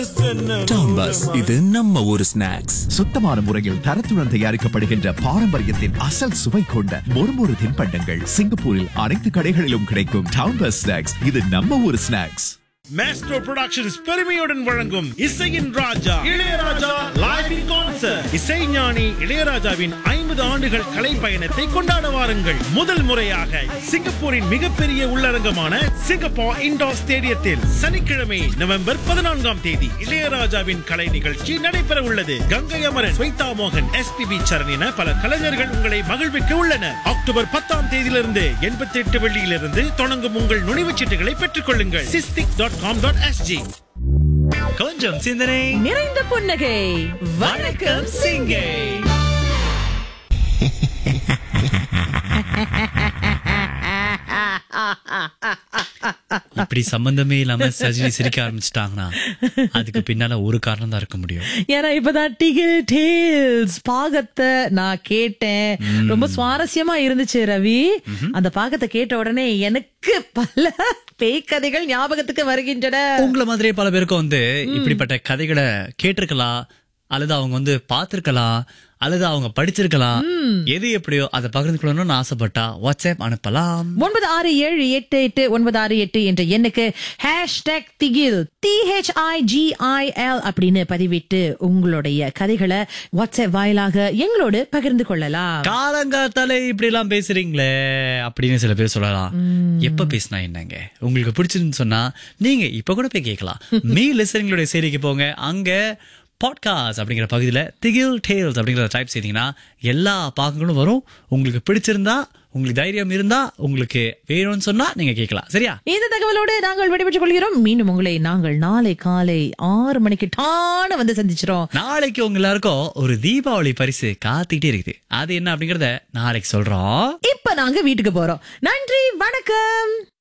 town bus இது நம்ம ஊரு ஸ்நாக்ஸ் சுத்தமான முறையில் தரத்துடன் தயாரிக்கப்படுகின்ற பாரம்பரியத்தின் அசல் சுவை கொண்ட மொறுமொறு தின்பண்டங்கள் சிங்கப்பூரில் அனைத்து கடைகளிலும் கிடைக்கும் டவுன் பஸ் ஸ்நாக்ஸ் இது நம்ம ஊர் ஸ்நாக்ஸ் மேஸ்ட்ரோ புரொடக்ஷன்ஸ் பெருமையுடன் வழங்கும் இசையின் ராஜா இளையராஜா லைவ் இன் கான்சர்ட் இசைஞானி இளையராஜாவின் ஐம்பது ஆண்டுகள் கலை பயணத்தை கொண்டாட வாருங்கள் முதல் முறையாக சிங்கப்பூரின் மிகப்பெரிய உள்ளரங்கமான சிங்கப்பூர் இண்டோர் ஸ்டேடியத்தில் சனிக்கிழமை நவம்பர் பதினான்காம் தேதி இளையராஜாவின் கலை நிகழ்ச்சி நடைபெற உள்ளது கங்கை அமரன் ஸ்வைதா மோகன் எஸ்பிபி சரண் என பல கலைஞர்கள் உங்களை மகிழ்விக்க உள்ளனர் அக்டோபர் பத்தாம் தேதியிலிருந்து எண்பத்தி எட்டு வெள்ளியிலிருந்து தொடங்கும் உங்கள் நுழைவுச் சீட்டுகளை பெற்றுக் கொள்ளுங்கள் SISTIC dot com dot SG கொஞ்சம் சிந்தனை நிறைந்த புன்னகை வணக்கம் சிங்கை இப்படி சம்பந்தமே இல்லாம சஜினி சிரிக்க ஆரம்பிச்சிட்டாங்கன்னா அதுக்கு பின்னால ஒரு காரணம் தான் இருக்க முடியும் ஏன்னா இப்பதான் டிகில் டேல்ஸ் பாகத்தை நான் கேட்டேன் ரொம்ப சுவாரஸ்யமா இருந்துச்சு ரவி அந்த பாகத்தை கேட்ட உடனே எனக்கு பல பேய் கதைகள் ஞாபகத்துக்கு வருகின்றன உங்களை மாதிரியே பல பேருக்கும் வந்து இப்படிப்பட்ட கதைகளை கேட்டிருக்கலாம் அல்லது அவங்க வந்து பார்த்திருக்கலாம் அல்லது அவங்க படிச்சிருக்கலாம் எது எப்படியோ அதை பகிர்ந்து கொள்ளணும்னு ஆசைப்பட்டா வாட்ஸ்அப் அனுப்பலாம் ஒன்பது ஆறு ஏழு எட்டு எட்டு ஒன்பது ஆறு எட்டு என்ற எண்ணுக்கு ஹேஷ்டேக் திகில் டிஹெச்ஐஜிஐஎல் அப்படின்னு பதிவிட்டு உங்களுடைய கதைகளை வாட்ஸ்அப் வாயிலாக எங்களோடு பகிர்ந்து கொள்ளலாம் காலங்காத்தாலே இப்படி எல்லாம் பேசுறீங்களே அப்படின்னு சில பேர் சொல்லலாம் எப்ப பேசினா என்னங்க உங்களுக்கு பிடிச்சிருந்து சொன்னா நீங்க இப்ப கூட போய் கேட்கலாம் மீ லிசனிங்களுடைய செய்திக்கு போங்க அங்க பாட்காஸ்ட் அப்படிங்கிற பகுதியில் திகில் டேல்ஸ் அப்படிங்கிற டைப் செய்தீங்கன்னா எல்லா பாகங்களும் வரும் உங்களுக்கு பிடிச்சிருந்தா உங்களுக்கு தைரியம் இருந்தா உங்களுக்கு வேணும்னு சொன்னா நீங்க கேட்கலாம் சரியா இந்த தகவலோடு நாங்கள் விடைபெற்றுக் கொள்கிறோம் மீண்டும் உங்களை நாங்கள் நாளை காலை ஆறு மணிக்கு டான வந்து சந்திச்சிரோம் நாளைக்கு உங்க எல்லாருக்கும் ஒரு தீபாவளி பரிசு காத்துக்கிட்டே இருக்குது அது என்ன அப்படிங்கறத நாளைக்கு சொல்றோம் இப்ப நாங்க வீட்டுக்கு போறோம் நன்றி வணக்கம்